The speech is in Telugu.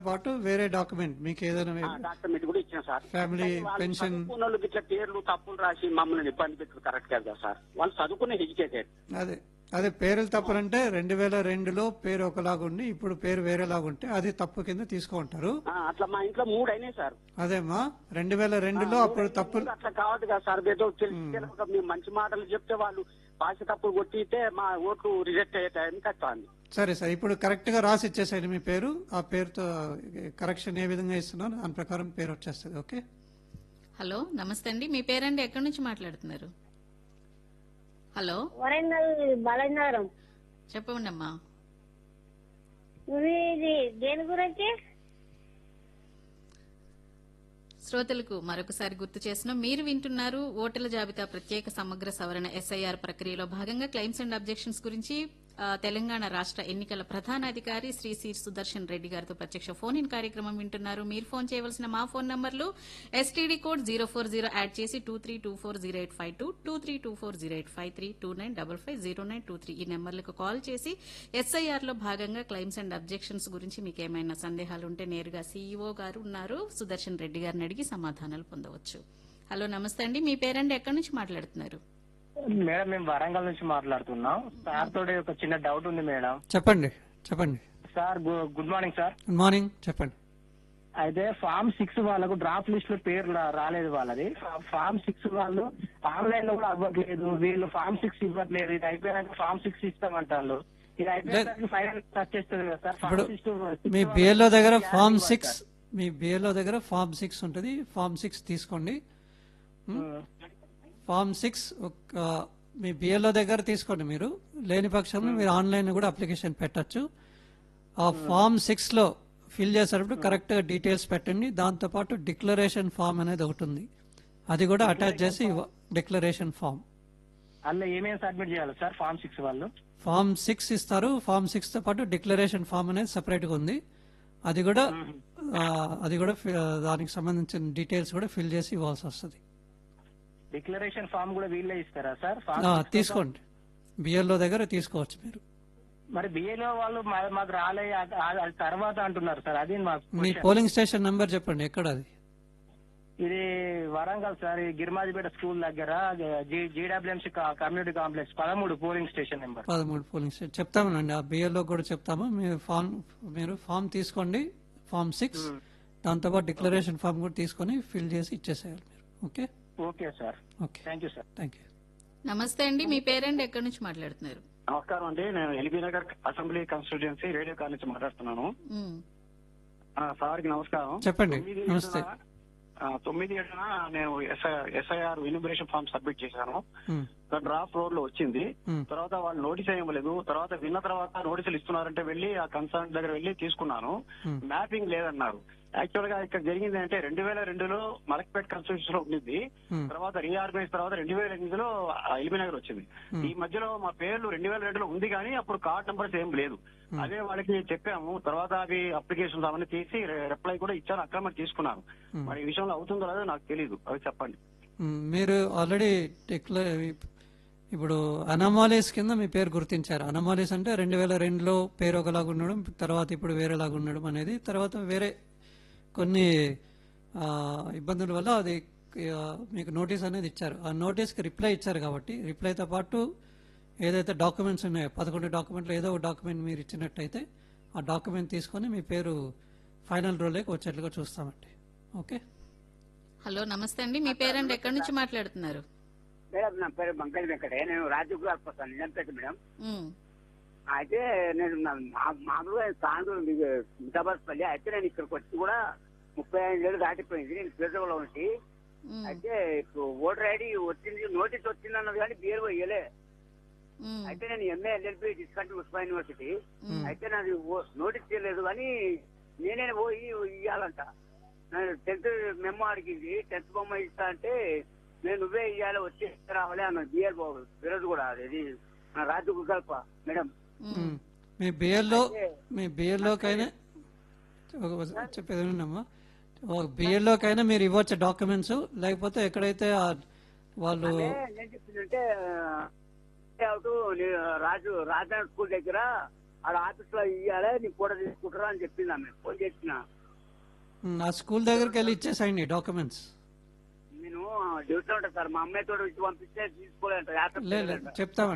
పాటు వేరే డాక్యుమెంట్ మీకు ఏదైనా డాక్యుమెంట్ కూడా ఇచ్చిన సార్ Family కానీ వాళ్ళు pension- చదువుకున్న వాళ్ళకి ఇట్లా పేర్లు తప్పులు రాసి మమ్మల్ని ఇబ్బంది పెట్టు కరెక్ట్ కదా సార్ వాళ్ళు చదువుకునే ఎడ్యుకేటెడ్ అదే అదే పేర్లు తప్పులంటే రెండు వేల రెండులో పేరు ఒకలాగుండి ఇప్పుడు పేరు వేరేలాగుంటే అది తప్పు కింద తీసుకుంటారు అట్లా మా ఇంట్లో మూడు అయినాయి సార్ అదేమ్మా రెండు వేల రెండులో అప్పుడు తప్పులు అట్లా కావద్దు కదా సార్ ఏదో తెలిసి తెలియక మేము మంచి మాటలు చెప్తే వాళ్ళు భాష తప్పులు కొట్టితే మా ఓట్లు రిజెక్ట్ అయ్యే టైంకి వస్తుంది సరే సార్ ఇప్పుడు కరెక్ట్ గా రాసి ఇచ్చేసేయండి మీ పేరు ఆ పేరుతో కరెక్షన్ ఏ విధంగా ఇస్తున్నారో దాని ప్రకారం పేరు వచ్చేస్తుంది ఓకే హలో నమస్తే అండి మీ పేరండి ఎక్కడి నుంచి మాట్లాడుతున్నారు హలో వరంగల్ బాలనగరం చెప్పండి అమ్మా ఇది దేని గురించి శ్రోతలకు మరొకసారి గుర్తు చేసిన మీరు వింటున్నారు ఓటర్ల జాబితా ప్రత్యేక సమగ్ర సవరణ ఎస్ఐఆర్ ప్రక్రియలో భాగంగా క్లెయిమ్స్ అండ్ అబ్జెక్షన్స్ గురించి ఆ, తెలంగాణ రాష్ట్ర ఎన్నికల ప్రధాన అధికారి శ్రీ సి సుదర్శన్ రెడ్డి గారితో ప్రత్యక్ష ఫోన్ ఇన్ కార్యక్రమం వింటున్నారు మీరు ఫోన్ చేయవలసిన మా ఫోన్ నంబర్లు STD code zero four zero add చేసి two three two four zero eight five two two three two four zero eight five three two nine double five zero nine two three ఈ నెంబర్లకు కాల్ చేసి ఎస్ఐఆర్ లో భాగంగా క్లెయిమ్స్ అండ్ అబ్జెక్షన్స్ గురించి మీకు ఏమైనా సందేహాలు ఉంటే నేరుగా సీఈఓ గారు ఉన్నారు సుదర్శన్ రెడ్డి గారిని అడిగి సమాధానాలు పొందవచ్చు హలో నమస్తే అండి మీ పేరండి ఎక్కడి నుంచి మాట్లాడుతున్నారు మేడం మేము వరంగల్ నుంచి మాట్లాడుతున్నాం సార్ తోటి ఒక చిన్న డౌట్ ఉంది మేడం చెప్పండి చెప్పండి sir good- good morning sir good morning చెప్పండి అయితే ఫామ్ సిక్స్ వాళ్ళకు డ్రాఫ్ట్ లిస్ట్ లో పేరు రా- రాలేదు వాళ్ళది ఫా- ఫామ్ సిక్స్ వాళ్ళు ఆన్లైన్ లో కూడా అవ్వట్లేదు వీళ్ళు ఫామ్ సిక్స్ ఇవ్వట్లేదు ఇది అయిపోయినాక ఫామ్ సిక్స్ ఇస్తామంటారు ఇది అయిపోయినాక ఫైనల్ టచ్ చేస్తుంది కదా సార్ ఇప్పుడు ఫామ్ సిక్స్ మీ బిఎల్ఓ దగ్గర ఫామ్ సిక్స్ మీ బిఎల్ఓ దగ్గర ఫామ్ సిక్స్ ఉంటుంది ఫామ్ సిక్స్ తీసుకోండి ఫామ్ సిక్స్ మీ బిఎల్ఓ దగ్గర తీసుకోండి మీరు లేని పక్షంలో మీరు ఆన్లైన్ కూడా అప్లికేషన్ పెట్టచ్చు ఆ ఫామ్ సిక్స్ లో ఫిల్ చేసేటప్పుడు కరెక్ట్ గా డీటెయిల్స్ పెట్టండి దాంతో పాటు డిక్లరేషన్ ఫామ్ అనేది ఒకటి ఉంది అది కూడా అటాచ్ చేసి డిక్లరేషన్ ఫామ్ అందులో ఏమేమి సబ్మిట్ చేయాలి సార్ ఫామ్ సిక్స్ వాళ్ళు ఫామ్ సిక్స్ ఇస్తారు ఫామ్ సిక్స్ తో పాటు డిక్లరేషన్ ఫామ్ అనేది సెపరేట్ గా ఉంది అది కూడా ఆ, అది కూడా ఫి- దానికి సంబంధించిన డీటెయిల్స్ కూడా ఫిల్ చేసి ఇవ్వాల్సి వస్తుంది డిక్లరేషన్ ఫామ్ కూడా వీళ్ళే ఇస్తారా సార్ ఫామ్ ఆ, తీసుకోండి బిఎల్ఓ దగ్గర తీసుకోవచ్చు మీరు మరి బిఏలో వాళ్ళు మా- మాకు రాలే అది అది తర్వాత అంటున్నారు సార్ అది మాకు మీ question. పోలింగ్ స్టేషన్ నెంబర్ చెప్పండి ఎక్కడ అది ఇది వరంగల్ సార్ ఈ గిరిమాజిపేట స్కూల్ దగ్గర జీడబ్ల్యూఎంసీ కమ్యూనిటీ కాంప్లెక్స్ పదమూడు పోలింగ్ స్టేషన్ నెంబర్ పదమూడు పోలింగ్ స్టేషన్ చెప్తామండి ఆ బిఎల్ఓ కూడా చెప్తాము మీరు ఫామ్ మీరు ఫామ్ తీసుకోండి ఫామ్ సిక్స్ దాంతోపాటు డిక్లరేషన్ ఫామ్ కూడా తీసుకొని ఫిల్ చేసి ఇచ్చేసేయాలి మీరు okay okay sir okay thank you sir thank you నమస్తే అండి మీ పేరండి ఎక్కడి నుంచి మాట్లాడుతున్నారు నమస్కారం అండి నేను LB Nagar assembly constituency radio call నుంచి మాట్లాడుతున్నాను ఉమ్, ఆ, సార్కి నమస్కారం చెప్పండి. తొమ్మిది నమస్తే. ఏడున, ఆ, తొమ్మిది ఏడున నేను ఎస్ఐఆర్ ఇన్యూమరేషన్ ఫామ్ సబ్మిట్ చేశాను ఉమ్, డ్రాఫ్ట్ రోడ్ లో వచ్చింది ఉమ్, తర్వాత వాళ్ళు నోటీస్ ఇవ్వలేదు తర్వాత విన్న తర్వాత నోటీసులు ఇస్తున్నారంటే వెళ్ళి ఆ కన్సర్న్ దగ్గర వెళ్ళి తీసుకున్నాను Hmm. మ్యాపింగ్ లేదన్నారు యాక్చువల్ గా ఇక్కడ జరిగింది అంటే రెండు వేల రెండులో మలక్పేట్ కాన్స్టిట్యూషన్ లో ఉండింది Hmm. తర్వాత రీఆర్గనైజ్ తర్వాత రెండు వేల ఎనిమిదిలో ఎలిమినగర్ వచ్చింది Hmm. ఈ మధ్యలో మా పేర్లు రెండు వేల రెండులో ఉంది కానీ అప్పుడు కార్డ్ నంబర్స్ ఏం లేదు అదే వాళ్ళకి చెప్పాము తర్వాత అవి అప్లికేషన్స్ అవన్నీ తీసి రిప్లై కూడా ఇచ్చాను అక్కడ మరి తీసుకున్నాను మరి ఈ విషయంలో అవుతుందో లేదో నాకు తెలియదు అవి చెప్పండి ఉమ్, మీరు ఆల్రెడీ డిక్లే ఇప్పుడు అనమాలీస్ కింద మీ పేరు గుర్తించారు అనమాలీస్ అంటే రెండు వేల రెండులో పేరు ఒకలాగా ఉండడం తర్వాత ఇప్పుడు వేరేలాగా ఉండడం అనేది తర్వాత వేరే కొన్ని ఆ, ఇబ్బందుల వల్ల అది ఆ, మీకు నోటీస్ అనేది ఇచ్చారు ఆ నోటీస్కి రిప్లై ఇచ్చారు కాబట్టి రిప్లైతో పాటు ఏదైతే డాక్యుమెంట్స్ ఉన్నాయో పదకొండు డాక్యుమెంట్లు ఏదో ఒక డాక్యుమెంట్ మీరు ఇచ్చినట్టయితే ఆ డాక్యుమెంట్ తీసుకొని మీ పేరు ఫైనల్ రోల్లోకి వచ్చేట్లుగా చూస్తామండి ఓకే హలో నమస్తే అండి మీ పేరండి ఎక్కడి నుంచి మాట్లాడుతున్నారు మేడం నా పేరు బంకల్ వెంకటే నేను రాజీవ్ గారు వస్తాను నిజంపేట మేడం ఉమ్, అయితే నేను నా- మా- మామూలుగా తాండూరు మిఠాబాద్పల్లి అయితే నేను ఇక్కడికి వచ్చి కూడా ముప్పై ఐదు ఏళ్ళు దాటిపోయింది నేను పేదలో ఉంచి ఉమ్, అయితే ఇప్పుడు ఓటర్ ఐడి వచ్చింది నోటీస్ వచ్చింది అన్నది కానీ బియర్ ఇయ్యలే ఉమ్, అయితే నేను ఎంఏ ఎల్ఎల్బి డిస్కంట్ ఉస్మా యూనివర్సిటీ ఉమ్. అయితే నాది ఓ- నోటీస్ చేయలేదు కానీ నేనే పోయి ఇయ్యాలంట నేను టెన్త్ మెమో అడిగింది టెన్త్ బొమ్మ ఇస్తా అంటే నేను నువ్వే ఇయ్యాలి వచ్చి రావాలి అన్న బిఆర్ బాబు ఈరోజు కూడా అది నా రాజు గుగల్ప మేడం ఉమ్. మ్మ్. మీ బిఎల్లో మీ బిఎల్లోకైనా చెప్పేది వినండమ్మా బిఎల్లోకైనా మీరు ఇవ్వచ్చు డాక్యుమెంట్స్ లేకపోతే ఎక్కడైతే ఆ- వాళ్ళు అంటే నేను చెప్పిందంటే అవుట్ రాజు రాజధాని స్కూల్ దగ్గర ఆడ ఆఫీస్ లో ఇయ్యాలి నీ ఫోటో తీసుకుంటారా అని చెప్పింది ఆమె ఫోన్ చేసిన ఉమ్, ఆ స్కూల్ దగ్గరికి వెళ్ళి ఇచ్చేసేయండి డాక్యుమెంట్స్ నేను డ్యూటీలో ఉంటాను సార్ మా అమ్మాయితో ఇచ్చి పంపిస్తే తీసుకోలేంట యాత్ర లేదు చెప్తామండి